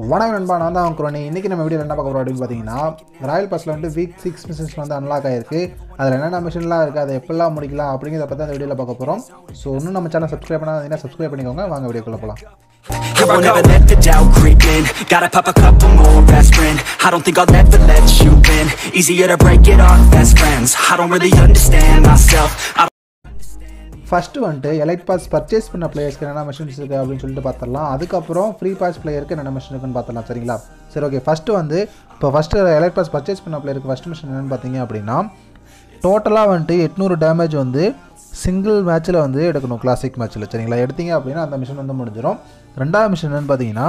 வணக்கம் நண்பா நான் தான் குரோனி இன்றைக்கி நம்ம வீடியோ என்ன பார்க்க போகிறோம் அப்படின்னு பார்த்தீங்கன்னா ராயல் பாஸில் வந்து வீக் சிக்ஸ் மிஷன்ஸ் வந்து அன்லாக் ஆயிருக்கு அதில் என்னென்ன மிஷன்லாம் இருக்குது அதை எப்படிலாம் முடிக்கலாம் அப்படிங்கிறத பற்றி அந்த வீடியோவில் பார்க்க போகிறோம் ஸோ இன்னும் நம்ம சேனல் சப்ஸ்கிரைப் பண்ணாதீங்கன்னா சப்ஸ்கிரைப் பண்ணிக்கோங்க வாங்க வீடியோக்குள்ளே போகலாம் I won't ever let the doubt creep in Gotta pop a couple more aspirin I don't think I'll ever let you in Easier to break it off best friends I don't really understand myself I first வந்துட்டு elite pass purchase பண்ண பிளேயர்ஸ்க்கு என்னென்ன missions இருக்குது அப்படின்னு சொல்லிட்டு பார்த்துடலாம் அதுக்கப்புறம் free pass பிளேயருக்கு என்னென்ன மிஷன் இருக்குன்னு பார்த்துடலாம் சரிங்களா சரி ஓகே ஃபஸ்ட்டு வந்து இப்போ ஃபஸ்ட்டு எலைட் பாஸ் பர்ச்சேஸ் பண்ண பிளேயருக்கு ஃபஸ்ட் மிஷன் என்னென்னு பார்த்தீங்க அப்படின்னா டோட்டலாக வந்துட்டு எட்நூறு டேமேஜ் வந்து சிங்கிள் மேட்ச்சில் வந்து எடுக்கணும் கிளாசிக் மேட்ச்சில் சரிங்களா எடுத்தீங்க அப்படின்னா அந்த மிஷன் வந்து முடிஞ்சிடும் ரெண்டாவது மிஷன் என்னென்னு பார்த்தீங்கன்னா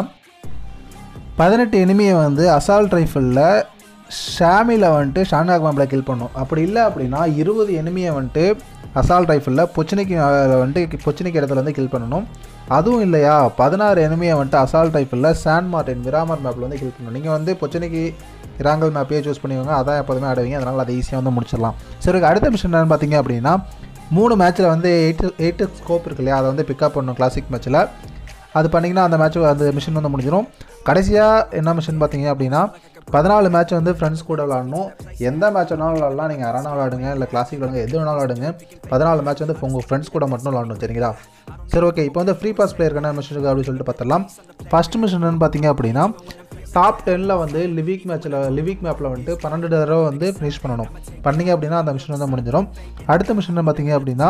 பதினெட்டு எனிமியை வந்து அசால்ட் ரைஃபிளில் ஷாமியில் வந்துட்டு ஷான்காக் மேப்பில் கில் பண்ணும் அப்படி இல்லை அப்படின்னா இருபது எனிமியை வந்துட்டு அசால்ட் ரைஃபிளில் பொச்சினிக்கு மேல வந்துட்டு பொச்சினிக்கு இடத்துல வந்து கில் பண்ணணும் அதுவும் இல்லையா பதினாறு எனிமியை வந்துட்டு அசால்ட் ரைஃபிளில் சாண்ட் மார்டின் மிராமர் மேப்பில் வந்து கில் பண்ணணும் நீங்கள் வந்து பொச்சினிக்கு இராங்கல் மேப்பையே சூஸ் பண்ணிக்கோங்க அதான் எப்போதுமே ஆடுவீங்க அதனால் அதை ஈஸியாக வந்து முடிச்சிடலாம் சரி okay, அடுத்த மிஷன் என்னன்னு பார்த்தீங்க அப்படின்னா மூணு மேட்ச்சில் வந்து எயிட் எயிட் ஸ்கோப் இருக்கு இல்லையா அதை வந்து பிக்கப் பண்ணணும் கிளாசிக் மேட்ச்சில் அது பண்ணிங்கன்னா அந்த மேட்ச் அந்த மிஷின் வந்து முடிஞ்சிடும் கடைசியாக என்ன மிஷின் பார்த்தீங்க அப்படின்னா பதினாலு மேட்ச் வந்து ஃப்ரெண்ட்ஸ் கூட விளாடணும் எந்த மேட்ச் வேணாலும் விளாடலாம் நீங்கள் அரணா விளாடுங்க இல்லை கிளாசிக் விளாடுங்க எது வேணாலும் விளாடுங்க பதினாலு மேட்ச் வந்து உங்கள் ஃப்ரெண்ட்ஸ் கூட மட்டும் விளாடணும் சரிங்களா சரி ஓகே இப்போ வந்து ஃப்ரீ பாஸ் பிளேயருக்கு என்ன மிஷன் இருக்குது அப்படின்னு சொல்லிட்டு பார்த்துடலாம் ஃபஸ்ட் மிஷன் என்னன்னு பார்த்தீங்க அப்படின்னா டாப் டென்னில் வந்து லிவிக் மேட்ச்சில் லிவிக் மேப்பில் வந்துட்டு பன்னெண்டு தடவை வந்து ஃபினிஷ் பண்ணணும் பண்ணீங்க அப்படின்னா அந்த மிஷன் வந்து முடிஞ்சிடும் அடுத்த மிஷன் பார்த்தீங்க அப்படின்னா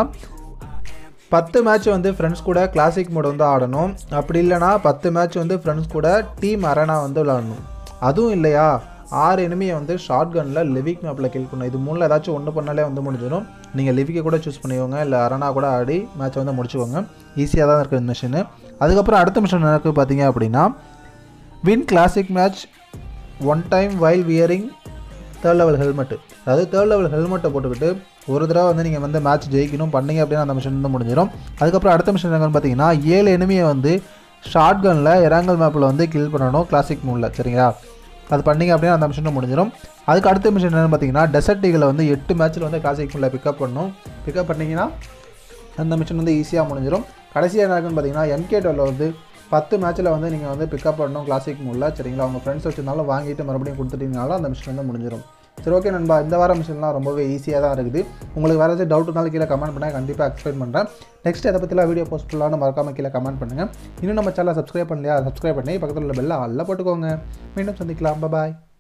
பத்து மேட்ச் வந்து ஃப்ரெண்ட்ஸ் கூட கிளாசிக் மோட் வந்து ஆடணும் அப்படி இல்லைனா பத்து மேட்ச் வந்து ஃப்ரெண்ட்ஸ் கூட டீம் அரேனா வந்து விளாடணும் அதுவும் இல்லையா ஆறு எனிமியை வந்து ஷார்ட் கனில் லிவிக் மேப்பில் கில் பண்ணணும் இது மூணில் ஏதாச்சும் ஒன்று பண்ணாலே வந்து முடிஞ்சிடும் நீங்கள் லிவிக்கை கூட சூஸ் பண்ணிக்கோங்க இல்லை அரேனா கூட ஆடி மேட்ச் வந்து முடிச்சுக்கோங்க ஈஸியாக தான் இருக்குது இந்த மிஷினு அதுக்கப்புறம் அடுத்த மிஷன் எனக்கு பார்த்தீங்க அப்படின்னா win classic match one time while wearing third level helmet அதாவது தேர்ட் லெவல் ஹெல்மெட்டை போட்டுக்கிட்டு ஒரு தடவை வந்து நீங்கள் வந்து மேட்ச் ஜெயிக்கணும் பண்ணீங்க அப்படின்னா அந்த மிஷன் வந்து முடிஞ்சிடும் அதுக்கப்புறம் அடுத்த மிஷன் என்னன்னு பார்த்தீங்கன்னா ஏழு எனிமியை வந்து ஷார்ட் கனில் இறாங்கல் மேப்பில் வந்து கில் பண்ணணும் கிளாசிக் மூணில் சரிங்களா அது பண்ணீங்க அப்படின்னா அந்த மிஷன் முடிஞ்சிடும் அதுக்கு அடுத்த மிஷன் என்னென்னு பார்த்தீங்கன்னா டெசர்ட் ஈகிளை வந்து எட்டு மேட்ச்சில் வந்து கிளாசிக் மூணில் பிக்கப் பண்ணணும் பிக்கப் பண்ணிங்கன்னா அந்த மிஷன் வந்து ஈஸியாக முடிஞ்சிடும் கடைசியாக என்ன இருக்குன்னு பார்த்தீங்கன்னா எம்கே டுவெல்ல வந்து பத்து மேட்ச்சில் வந்து நீங்கள் வந்து பிக்கப் பண்ணணும் கிளாசிக் மூலில் சரிங்களா உங்கள் ஃப்ரெண்ட்ஸ் வச்சிருந்தாலும் வாங்கிட்டு மறுபடியும் கொடுத்துட்டீங்கனாலும் அந்த மிஷன் வந்து முடிஞ்சிடும் சரி ஓகே நண்பா இந்த வாரம் மிஷன்லாம் ரொம்பவே ஈஸியாக தான் இருக்குது உங்களுக்கு வேறு ஏதாச்சும் டவுட் இருந்தாலும் கீழே கமெண்ட் பண்ணால் கண்டிப்பாக எக்ஸ்பிளைன் பண்ணுறேன் நெக்ஸ்ட் எதை பற்றிலாம் வீடியோ போஸ்ட் பண்ணலாம்னு மறக்காம கீழே கமெண்ட் பண்ணுங்கள் இன்னும் நம்ம சேனலை சப்ஸ்கிரைப் பண்ணலையா சப்ஸ்கிரைப் பண்ணி பக்கத்தில் உள்ள பெல்ல அல்ல போட்டுக்கோங்க மீண்டும் சந்திக்கலாம் பாய்